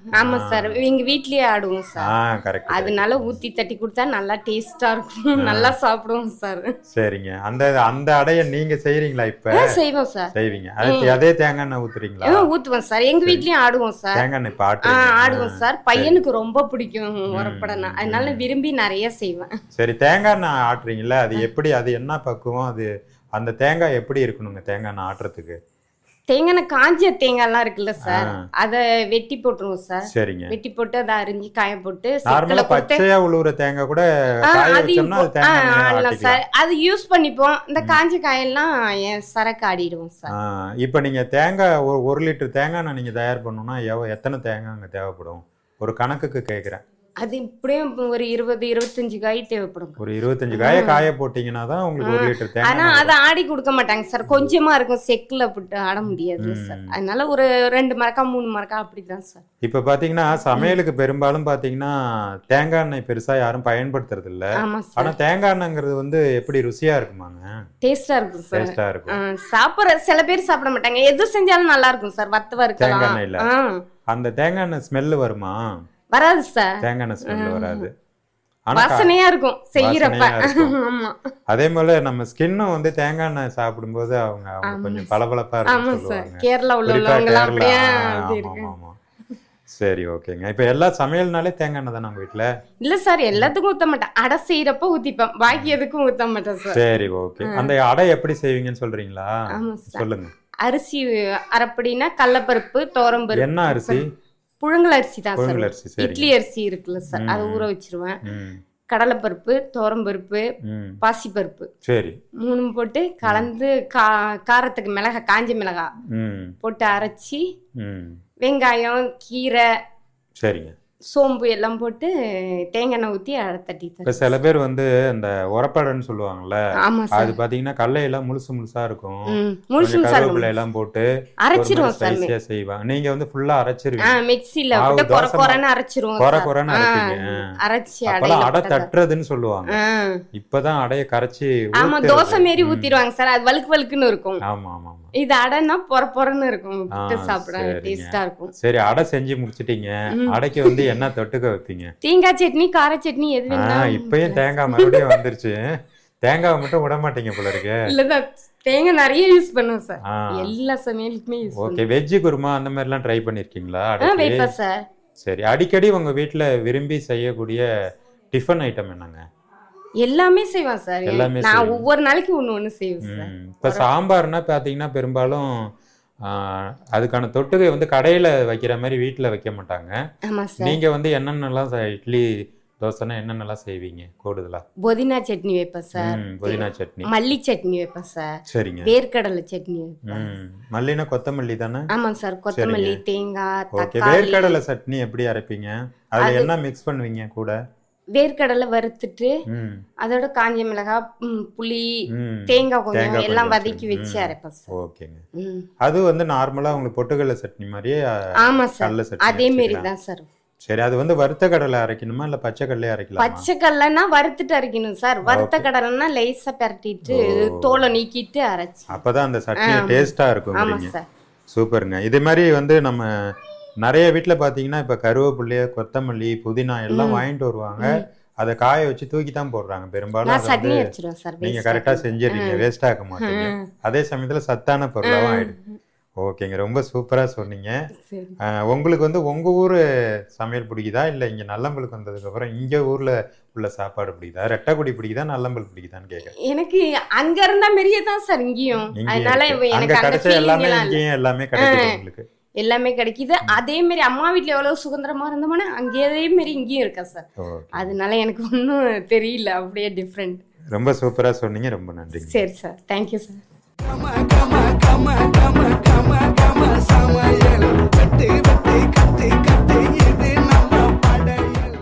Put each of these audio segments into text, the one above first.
ஆமா சார் எங்க வீட்லயே ஆடுவோம் ஆ சார் கரெக்ட் அதனால ஊத்தி தட்டி கொடுத்தா நல்லா டேஸ்டா இருக்கும் நல்லா சாப்பிடுவோம் சார் சரிங்க அந்த அந்த அடைய நீங்க செய்றீங்களா இப்ப ஆ, செய்வோம் சார் செய்வீங்க அது அதே தேங்காய் எண்ணெய் ஊத்துறீங்களா ஆ, ஊத்துவோம் சார் எங்க வீட்லயும் ஆடுவோம் சார் தேங்காய் எண்ணெய் இப்ப ஆ ஆட்டுறீங்க ஆடுவோம் சார் பையனுக்கு ரொம்ப பிடிக்கும் உரப்படனா அதனால விரும்பி நிறைய செய்வேன் சரி தேங்காய் எண்ணெய் ஆட்டுறீங்கல்ல அது எப்படி அது என்ன பக்குவம் அது அந்த தேங்காய் எப்படி இருக்கணுங்க தேங்காய் எண்ணெய் ஆட்டுறதுக்கு தேங்காய் காஞ்ச தேங்காய்லாம் இருக்குல்ல சார் ஆ. அத வெட்டி போட்டுருவோம் சார் சரிங்க வெட்டி போட்டு அதை அரிஞ்சு காய போட்டு நார்மலா செக்கில கொடுத்து பச்சையா உழுவுற தேங்காய் கூட ஆ, காய அது வச்சோம்னா அது இப்போ- ஆ, தேங்காய் எண்ணெய் ஆடலாம் ஆட்டிக்கலாம் சார் அது யூஸ் பண்ணிப்போம் இந்த காஞ்ச காயெல்லாம் என் சரக்கு ஆடிடுவோம் சார் ஆ, இப்ப நீங்க தேங்காய் ஒரு ஒரு லிட்டர் தேங்காய் எண்ணெய் நீங்க தயார் பண்ணணும்னா எவ்வ- எத்தனை தேங்காய் அங்க தேவைப்படும் ஒரு கணக்குக்கு கேக்குறேன் அது இப்படியும் ஒரு இருபது இருபத்தஞ்சு காய் தேவைப்படும் ஒரு இருபத்தஞ்சு காய காய போட்டீங்கன்னா தான் உங்களுக்கு ஒரு லிட்டர் தேங்காய் ஆனா எண்ணெய் அதை ஆடி கொடுக்க மாட்டாங்க சார் கொஞ்சமா இருக்கும் செக்குல போட்டு ஆட முடியாது சார் அதனால ஒரு ரெண்டு மரக்கா மூணு மரக்கா அப்படிதான் சார் இப்ப பாத்தீங்கன்னா சமையலுக்கு பெரும்பாலும் பாத்தீங்கன்னா தேங்காய் எண்ணெய் பெருசா யாரும் பயன்படுத்துறது இல்ல ஆமா ஆனா சார் தேங்காய் எண்ணெய்ங்கிறது வந்து எப்படி ருசியா இருக்குமாங்க டேஸ்டா இருக்கும் சார் டேஸ்டா இருக்கும் சாப்பிட்ற சில பேர் சாப்பிட மாட்டாங்க எது செஞ்சாலும் நல்லா இருக்கும் சார் வத்த தேங்காய் வறுக்கலாம் எண்ணெயில ஆ, அந்த தேங்காய் எண்ணெய் ஸ்மெல் வருமா வராது சார் தேங்காய் எண்ணெய் ஸ்மெல் வராது ஆனா கா- வாசனையா இருக்கும் செய்யறப்ப வாசனையா இருக்கும். ஆமா அதே போல நம்ம ஸ்கின்னும் வந்து தேங்காய் எண்ணெய் சாப்பிடும்போது அவங்க அவங்க ஆமா கொஞ்சம் சார். பளபளப்பா ஆமா இருக்குன்னு சார் சொல்லுவாங்க கேரளா உள்ள குறிப்பா உள்ளவங்க கேரளா அப்படியே ஆ, அப்படி ஆமா, இருக்கு ஆமா, ஆமா. சரி ஓகேங்க இப்ப எல்லா சமையல்னாலே தேங்காய் எண்ணெய் தான் நம்ம வீட்டுல இல்ல சார் எல்லாத்துக்கும் ஊத்த மாட்டேன் அடை செய்யறப்ப ஊத்திப்பேன் பாக்கி எதுக்கும் ஊத்த மாட்டேன் சார் சரி ஓகே அந்த அடை எப்படி செய்வீங்கன்னு சொல்றீங்களா ஆமா சார் சொல்லுங்க அரிசி அரைப்படினா கடலப்பருப்பு தோரம்பருப்பு என்ன அரிசி புழுங்கல் அரிசி தான் சார் புழுங்கல் அரிசி சரி இட்லி அரிசி இருக்குல்ல சார் அதை ஊற வச்சிருவேன் ம் கடலைப்பருப்பு தோரம்பருப்பு ம் பாசிப்பருப்பு சரி மூணும் போட்டு கலந்து கா காரத்துக்கு மிளகா காஞ்ச மிளகா ம் போட்டு அரைச்சி ம் வெங்காயம் கீரை சரிங்க சோம்பு எல்லாம் போட்டு தேங்காய் எண்ணெய் ஊற்றி அரை தட்டி இப்ப தரும் சில பேர் வந்து இந்த உரப்படன்னு சொல்லுவாங்கல்ல ஆமா அது சார் பாத்தீங்கன்னா கடலையெல்லாம் முழுசு முழுசா இருக்கும் ம் முழுசு கொஞ்சம் சார் கருவேப்பிலை எல்லாம் போட்டு அரைச்சிருவோம் சார் ஸ்பைசியா செய்வாங்க நீங்க வந்து ஃபுல்லா ஆ அரைச்சிருவீங்க மிக்ஸில மாவு போட்டு கொர தோசை கொரன்னு அரைச்சிருவோம் கொர சார். கொரன்னு ஆ, அரைப்பீங்க. அரைச்சி அப்பெல்லாம் அடையில அடை போட்டா சார். தட்டுறதுன்னு சொல்லுவாங்க ஆ. இப்பதான் அடைய கரைச்சி ஆமா ஊத்துறது. தோசை மாரி ம். ஊத்திடுவாங்க சார் அது வழுக்கு வழுக்குன்னு இருக்கும் ஆமா ஆமா ஆமா இது அடைன்னா பொற பொறன்னு இருக்கும் ஆ, விட்டு சாப்பிட சரிங்க. டேஸ்டா இருக்கும் சரி அடை செஞ்சு முடிச்சிட்டீங்க ம். அடைக்கு வந்து என்ன தொட்டுக்க வைப்பீங்க தேங்காய் சட்னி கார சட்னி எது ஆ வேணாலும் இப்பயும் தேங்காய் மறுபடியும் வந்துருச்சு தேங்காவை மட்டும் விட மாட்டீங்க போல இருக்கு இல்லதான் தேங்காய் நிறைய யூஸ் பண்ணுவோம் சார் ஆ எல்லா சமையலுக்குமே யூஸ் ஓகே வெஜ் குருமா அந்த மாதிரி எல்லாம் ட்ரை பண்ணிருக்கீங்களா ஆ அடைக்கு வைப்பேன் சார் சரி அடிக்கடி உங்க வீட்ல விரும்பி செய்யக்கூடிய டிஃபன் ஐட்டம் என்னங்க எல்லாமே செய்வேன் சார் எல்லாமே நான் செய்வீங்க. ஒவ்வொரு நாளைக்கு ஒண்ணு ஒண்ணு செய்வேன் சார் ம். இப்ப சாம்பார்னா பாத்தீங்கன்னா பெரும்பாலும் ஆ, அதுக்கான தொட்டுகை வந்து கடையில வைக்கிற மாதிரி வீட்ல வைக்க மாட்டாங்க ஆமா சார் நீங்க வந்து என்னென்னலாம் செ- இட்லி தோசைனா என்னென்னலாம் செய்வீங்க கூடுதலா புதினா சட்னி வைப்பேன் சார் ம், புதினா சட்னி மல்லி சட்னி வைப்பேன் சார் சரிங்க வேர்க்கடலை சட்னி வைப்பேன் ம் மல்லினா கொத்தமல்லி தானே ஆமாம் சார் கொத்தமல்லி தேங்காய் ஓகே தக்காளி வேர்க்கடலை சட்னி எப்படி அரைப்பீங்க அதுல அது- என்ன மிக்ஸ் பண்ணுவீங்க கூட வேர்க்கடலை வறுத்துட்டு ம் அதோட காஞ்ச மிளகாய் ம், புளி ம் தேங்காய் கொஞ்சம் தேங்காய் எல்லாம் கொஞ்சம் வதக்கி வச்சு. வச்சு ம். அரைப்பேன் சார் ஓகேங்க ம். அது வந்து நார்மலா உங்களுக்கு பொட்டுக்கடலை சட்னி மாதிரியே அ, ஆமா சார் கடலை சட்னி அதே மாரி வச்சுக்கலாம். தான் சார் சரி அது வந்து வறுத்த கடலை அரைக்கணுமா இல்ல பச்சை கடலையே அரைக்கலாமா பச்சை கடலைன்னா வறுத்துட்டு அரைக்கணும் சார் வறுத்த Okay. கடலைன்னா லேசா பரட்டிட்டு ஓ. தோலை நீக்கிட்டு அரைச்சி அப்பதான் அந்த சட்னி ஆமா. டேஸ்டா ஆமா இருக்கும் சார் சூப்பருங்க இது மாதிரி வந்து நம்ம நிறைய வீட்ல பாத்தீங்கன்னா இப்ப கருவேப்பிள்ளை கொத்தமல்லி புதினா எல்லாம் ம். வாங்கிட்டு வருவாங்க ம். அதை காய வச்சு தூக்கி தான் போடுறாங்க பெரும்பாலும் நான் அதை சட்னி வந்து அரைச்சிருவேன் சார் நீங்க waste கரெக்டா ஆகாது. செஞ்சிடுறீங்க ம். வேஸ்ட் ஆக்க மாட்டீங்க ம். அதே சமயத்துல சத்தான பொருளாவும் ம். ஆயிடுது ஓகேங்க ரொம்ப சூப்பரா சொன்னீங்க சரி. அஹ், உங்களுக்கு வந்து உங்க ஊரு சமையல் பிடிக்குதா இல்ல இங்க நல்லம்பலுக்கு வந்ததுக்கு அப்புறம் இங்க ஊர்ல உள்ள சாப்பாடு பிடிக்குதா ரெட்டக்குடி பிடிக்குதா நல்லம்பல் பிடிக்குதான்னு கேட்கறேன் எனக்கு அங்க இருந்தா மாரியே தான் சார் இங்கேயும் இங்கேயும் அதனால இருக்கு. இவ- அங்க எனக்கு அந்த கிடைச்ச feeling எல்லாமே எல்லாம் இல்ல. இங்கேயும் எல்லாமே கிடைக்குது உங்களுக்கு எல்லாமே கிடைக்குது அதே மாதிரி அம்மா வீட்ல எவ்வளவு சுதந்திரமா இருந்தோமோ அங்கே அதே மாதிரி இங்கேயும் இருக்கா சார் ஓகே. அதனால எனக்கு ஒன்றும் தெரியல அப்படியே டிஃப்ரெண்ட் ரொம்ப சூப்பரா சொன்னீங்க ரொம்ப நன்றிங்க சரி சார் தேங்க்யூ சார் கம கம கம கம கம கம சமையல் வெட்டி வெட்டி கத்தி கத்தி இது நம்ம படையல்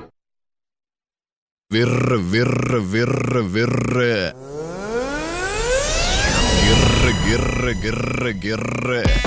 விர்ரு விர்ரு விர்ரு விர்ரு கிர்ரு கிர்ரு கிர்ரு கிர்ரு